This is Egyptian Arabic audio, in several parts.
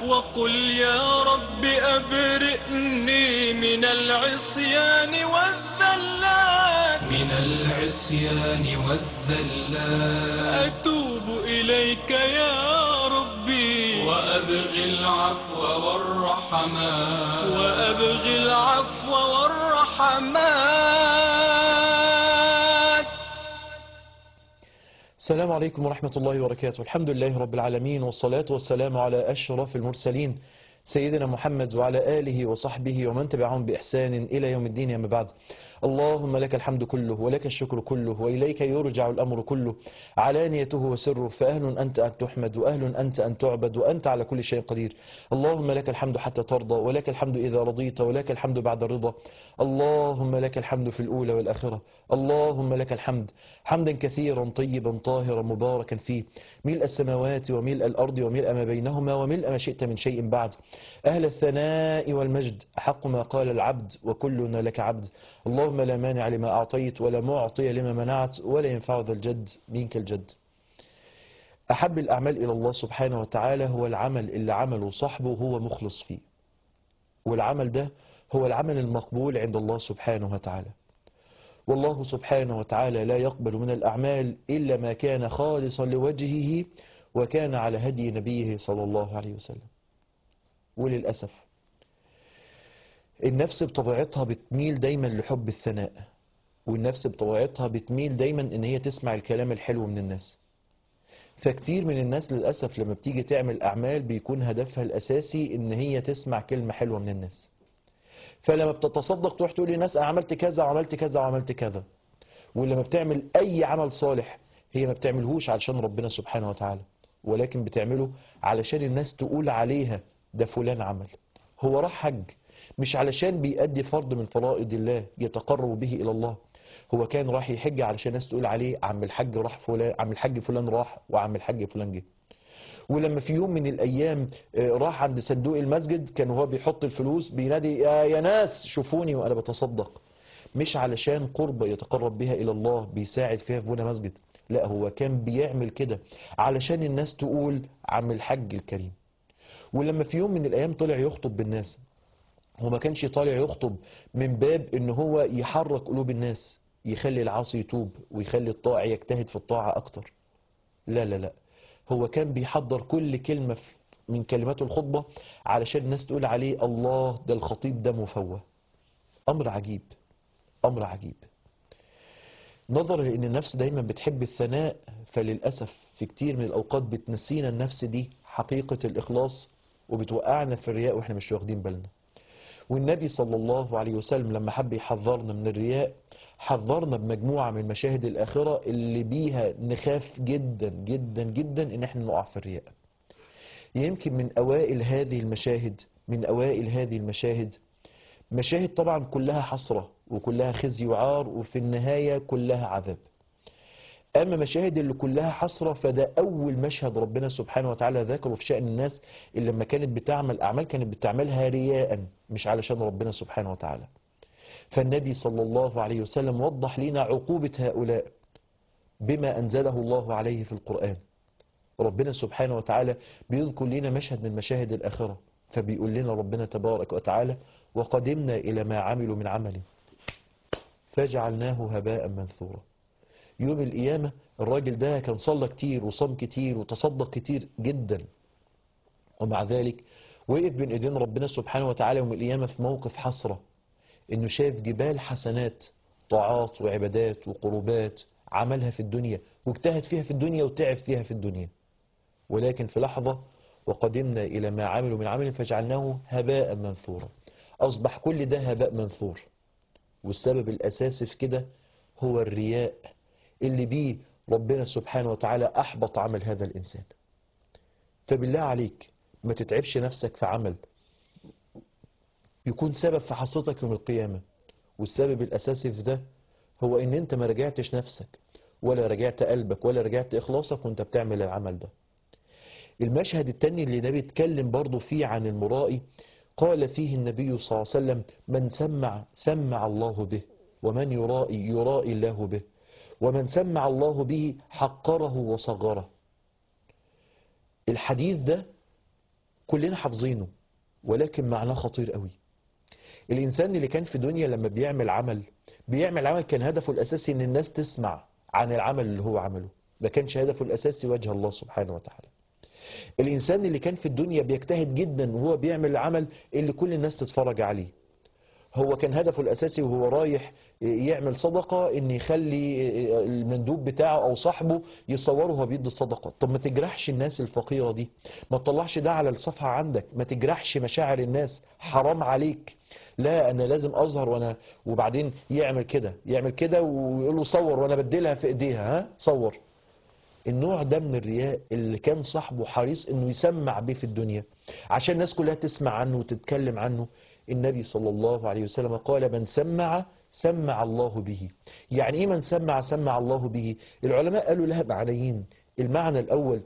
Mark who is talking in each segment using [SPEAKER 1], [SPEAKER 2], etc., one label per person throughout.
[SPEAKER 1] وقل يا رب أبرئني من العصيان والذلات
[SPEAKER 2] من العصيان والذلات
[SPEAKER 1] أتوب إليك يا ربي
[SPEAKER 2] وأبغي العفو والرحمات
[SPEAKER 1] وأبغي العفو والرحمات
[SPEAKER 3] السلام عليكم ورحمة الله وبركاته الحمد لله رب العالمين والصلاة والسلام على أشرف المرسلين سيدنا محمد وعلى آله وصحبه ومن تبعهم بإحسان إلى يوم الدين يا بعد اللهم لك الحمد كله ولك الشكر كله وإليك يرجع الأمر كله علانيته وسره فأهل أنت أن تحمد وأهل أنت أن تعبد وأنت على كل شيء قدير اللهم لك الحمد حتى ترضى ولك الحمد إذا رضيت ولك الحمد بعد الرضا اللهم لك الحمد في الأولى والآخرة اللهم لك الحمد حمدا كثيرا طيبا طاهرا مباركا فيه ملء السماوات وملء الأرض وملء ما بينهما وملء ما شئت من شيء بعد أهل الثناء والمجد أحق ما قال العبد وكلنا لك عبد اللهم لا مانع لما أعطيت ولا معطي لما منعت ولا ينفع ذا الجد منك الجد أحب الأعمال إلى الله سبحانه وتعالى هو العمل اللي عمله صاحبه هو مخلص فيه والعمل ده هو العمل المقبول عند الله سبحانه وتعالى والله سبحانه وتعالى لا يقبل من الأعمال إلا ما كان خالصا لوجهه وكان على هدي نبيه صلى الله عليه وسلم وللأسف النفس بطبيعتها بتميل دايما لحب الثناء والنفس بطبيعتها بتميل دايما ان هي تسمع الكلام الحلو من الناس فكتير من الناس للأسف لما بتيجي تعمل أعمال بيكون هدفها الأساسي ان هي تسمع كلمة حلوة من الناس فلما بتتصدق تروح تقول للناس أنا عملت كذا وعملت كذا وعملت كذا ولما بتعمل أي عمل صالح هي ما بتعملهوش علشان ربنا سبحانه وتعالى ولكن بتعمله علشان الناس تقول عليها ده فلان عمل هو راح حج مش علشان بيأدي فرض من فرائض الله يتقرب به إلى الله هو كان راح يحج علشان الناس تقول عليه عم الحج راح فلان عم الحج فلان راح وعم الحج فلان جه ولما في يوم من الأيام آه، راح عند صندوق المسجد كان هو بيحط الفلوس بينادي يا, يا ناس شوفوني وأنا بتصدق مش علشان قربة يتقرب بها إلى الله بيساعد فيها في بنى مسجد لا هو كان بيعمل كده علشان الناس تقول عم الحج الكريم ولما في يوم من الأيام طلع يخطب بالناس هو ما كانش طالع يخطب من باب ان هو يحرك قلوب الناس يخلي العاصي يتوب ويخلي الطاعة يجتهد في الطاعة اكتر لا لا لا هو كان بيحضر كل كلمة في- من كلمات الخطبة علشان الناس تقول عليه الله ده الخطيب ده مفوه امر عجيب امر عجيب نظرا لان النفس دايما بتحب الثناء فللأسف في كتير من الاوقات بتنسينا النفس دي حقيقة الاخلاص وبتوقعنا في الرياء واحنا مش واخدين بالنا والنبي صلى الله عليه وسلم لما حب يحذرنا من الرياء حذرنا بمجموعة من مشاهد الآخرة اللي بيها نخاف جدا جدا جدا ان احنا نقع في الرياء يمكن من أوائل هذه المشاهد من أوائل هذه المشاهد مشاهد طبعا كلها حسرة وكلها خزي وعار وفي النهاية كلها عذاب أما مشاهد اللي كلها حسرة فده أول مشهد ربنا سبحانه وتعالى ذكره في شأن الناس اللي لما كانت بتعمل أعمال كانت بتعملها رياء مش علشان ربنا سبحانه وتعالى فالنبي صلى الله عليه وسلم وضح لنا عقوبة هؤلاء بما أنزله الله عليه في القرآن ربنا سبحانه وتعالى بيذكر لنا مشهد من مشاهد الآخرة فبيقول لنا ربنا تبارك وتعالى وقدمنا إلى ما عملوا من عمل فجعلناه هباء منثورا يوم القيامة الراجل ده كان صلى كتير وصام كتير وتصدق كتير جدا ومع ذلك وقف بين ايدين ربنا سبحانه وتعالى يوم القيامة في موقف حسرة انه شاف جبال حسنات طاعات وعبادات وقربات عملها في الدنيا واجتهد فيها في الدنيا وتعب فيها في الدنيا ولكن في لحظة وقدمنا إلى ما عملوا من عمل فجعلناه هباء منثورا أصبح كل ده هباء منثور والسبب الأساسي في كده هو الرياء اللي بيه ربنا سبحانه وتعالى أحبط عمل هذا الإنسان فبالله عليك ما تتعبش نفسك في عمل يكون سبب في حصتك يوم القيامة والسبب الأساسي في ده هو إن أنت ما رجعتش نفسك ولا رجعت قلبك ولا رجعت إخلاصك وأنت بتعمل العمل ده المشهد التاني اللي النبي اتكلم برضه فيه عن المرائي قال فيه النبي صلى الله عليه وسلم من سمع سمع الله به ومن يرائي يرائي الله به ومن سمع الله به حقره وصغره الحديث ده كلنا حافظينه ولكن معناه خطير قوي الإنسان اللي كان في دنيا لما بيعمل عمل بيعمل عمل كان هدفه الأساسي إن الناس تسمع عن العمل اللي هو عمله ما كانش هدفه الأساسي وجه الله سبحانه وتعالى الإنسان اللي كان في الدنيا بيجتهد جدا وهو بيعمل العمل اللي كل الناس تتفرج عليه هو كان هدفه الأساسي وهو رايح يعمل صدقة إن يخلي المندوب بتاعه أو صاحبه يصوره وهو بيدي الصدقة طب ما تجرحش الناس الفقيرة دي ما تطلعش ده على الصفحة عندك ما تجرحش مشاعر الناس حرام عليك لا أنا لازم أظهر وأنا وبعدين يعمل كده يعمل كده ويقول له صور وأنا بديلها في إيديها ها صور النوع ده من الرياء اللي كان صاحبه حريص انه يسمع بيه في الدنيا عشان الناس كلها تسمع عنه وتتكلم عنه النبي صلى الله عليه وسلم قال من سمع سمع الله به يعني ايه من سمع سمع الله به العلماء قالوا لها معنيين المعنى الاول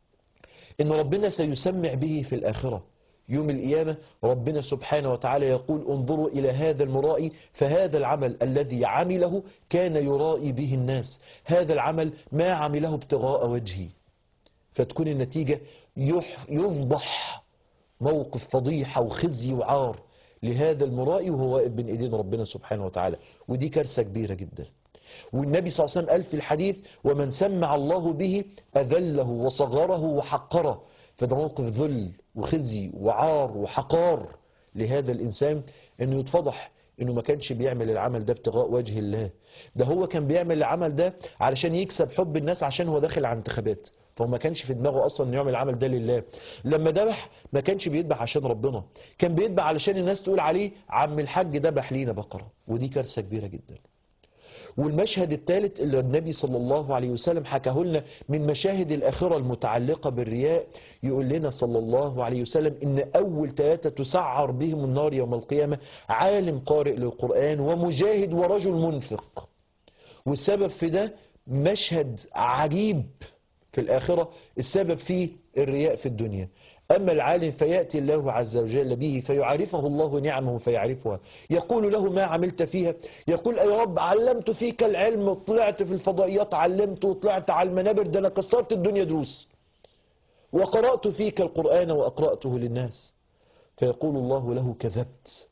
[SPEAKER 3] ان ربنا سيسمع به في الاخره يوم القيامة ربنا سبحانه وتعالى يقول انظروا إلى هذا المرائي فهذا العمل الذي عمله كان يرائي به الناس هذا العمل ما عمله ابتغاء وجهي فتكون النتيجة يح- يفضح موقف فضيحة وخزي وعار لهذا المرائي وهو واقف بين ايدين ربنا سبحانه وتعالى ودي كارثة كبيرة جدا والنبي صلى الله عليه وسلم قال في الحديث ومن سمع الله به أذله وصغره وحقره فده موقف ذل وخزي وعار وحقار لهذا الإنسان أنه يتفضح أنه ما كانش بيعمل العمل ده ابتغاء وجه الله ده هو كان بيعمل العمل ده علشان يكسب حب الناس عشان هو داخل على انتخابات فهو ما كانش في دماغه اصلا انه يعمل العمل ده لله لما ذبح ما كانش بيذبح عشان ربنا كان بيذبح علشان الناس تقول عليه عم الحاج ذبح لينا بقره ودي كارثه كبيره جدا والمشهد الثالث اللي النبي صلى الله عليه وسلم حكاه لنا من مشاهد الآخرة المتعلقة بالرياء يقول لنا صلى الله عليه وسلم إن أول ثلاثة تسعر بهم النار يوم القيامة عالم قارئ للقرآن ومجاهد ورجل منفق والسبب في ده مشهد عجيب في الآخرة السبب فيه الرياء في الدنيا أما العالم فيأتي الله عز وجل به فيعرفه الله نعمه فيعرفها يقول له ما عملت فيها يقول أي رب علمت فيك العلم وطلعت في الفضائيات علمت وطلعت على المنابر ده أنا كسرت الدنيا دروس وقرأت فيك القرآن وأقرأته للناس فيقول الله له كذبت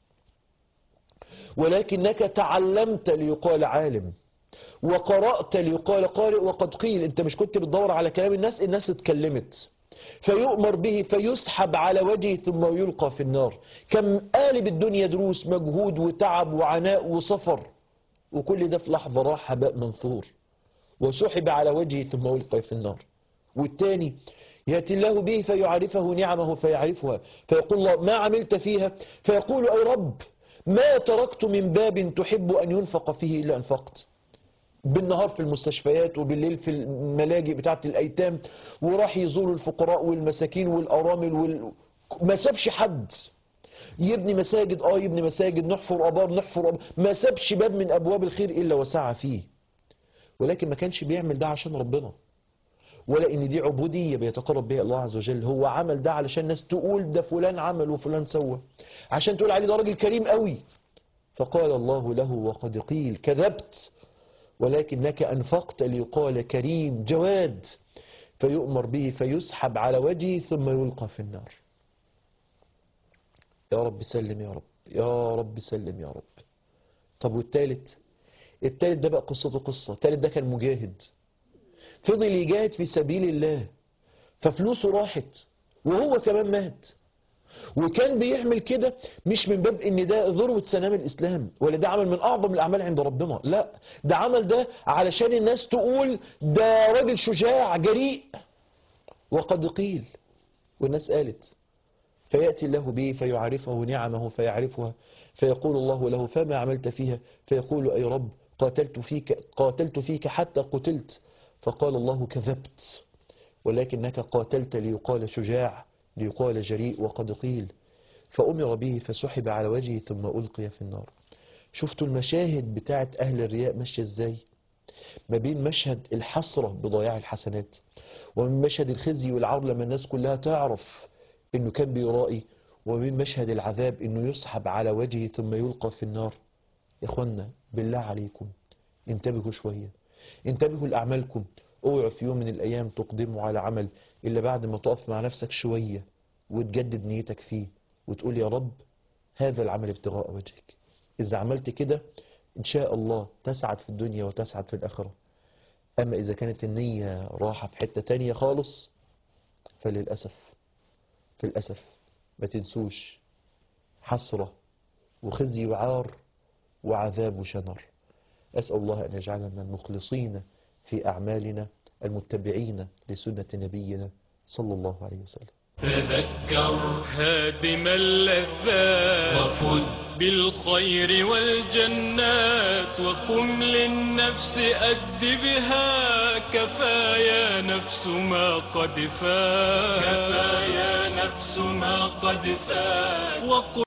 [SPEAKER 3] ولكنك تعلمت ليقال عالم وقرأت ليقال قارئ وقد قيل انت مش كنت بتدور على كلام الناس الناس اتكلمت فيؤمر به فيسحب على وجهه ثم يلقى في النار كم قالب الدنيا دروس مجهود وتعب وعناء وسفر وكل ده في لحظة راح هباء منثور وسحب على وجهه ثم ألقى في النار والتاني يأتي الله به فيعرفه نعمه فيعرفها فيقول الله ما عملت فيها فيقول أي رب ما تركت من باب تحب أن ينفق فيه إلا أنفقت بالنهار في المستشفيات وبالليل في الملاجئ بتاعت الأيتام وراح يزور الفقراء والمساكين والأرامل وال... ما سابش حد يبني مساجد اه يبني مساجد نحفر ابار نحفر أبار ما سابش باب من ابواب الخير الا وسعى فيه ولكن ما كانش بيعمل ده عشان ربنا ولا ان دي عبودية بيتقرب بها الله عز وجل هو عمل ده علشان الناس تقول ده فلان عمل وفلان سوى عشان تقول عليه ده راجل كريم قوي فقال الله له وقد قيل كذبت ولكنك أنفقت ليقال كريم جواد فيؤمر به فيسحب على وجهه ثم يلقى في النار يا رب سلم يا رب يا رب سلم يا رب طب والتالت التالت ده بقى قصته قصة التالت ده كان مجاهد فضل يجاهد في سبيل الله ففلوسه راحت وهو كمان مات وكان بيعمل كده مش من باب ان ده ذروة سنام الاسلام ولا ده عمل من اعظم الاعمال عند ربنا لا ده عمل ده علشان الناس تقول ده راجل شجاع جريء وقد قيل والناس قالت فيأتي الله به فيعرفه نعمه فيعرفها فيقول الله له فما عملت فيها فيقول أي رب قاتلت فيك, قاتلت فيك حتى قتلت فقال الله كذبت ولكنك قاتلت ليقال شجاع ليقال جريء وقد قيل فأمر به فسحب على وجهه ثم ألقي في النار شفتوا المشاهد بتاعت أهل الرياء ماشية ازاي ما بين مشهد الحسرة بضياع الحسنات ومن مشهد الخزي والعار لما الناس كلها تعرف انه كان بيرائي ومن مشهد العذاب انه يسحب على وجهه ثم يلقى في النار يا اخوانا بالله عليكم انتبهوا شوية انتبهوا لأعمالكم اوعوا في يوم من الأيام تقدموا على عمل إلا بعد ما تقف مع نفسك شوية وتجدد نيتك فيه وتقول يا رب هذا العمل ابتغاء وجهك إذا عملت كده إن شاء الله تسعد في الدنيا وتسعد في الآخرة أما إذا كانت النية راحة في حتة تانية خالص فللأسف في الأسف ما تنسوش حسرة وخزي وعار وعذاب وشنر أسأل الله أن يجعلنا من المخلصين في أعمالنا المتبعين لسنة نبينا صلى الله عليه وسلم
[SPEAKER 2] تذكر
[SPEAKER 1] هادم اللذات
[SPEAKER 2] وفز
[SPEAKER 1] بالخير والجنات وقم للنفس أدبها كفايا نفس ما قد فات
[SPEAKER 2] كفايا نفس ما قد فات
[SPEAKER 1] وقل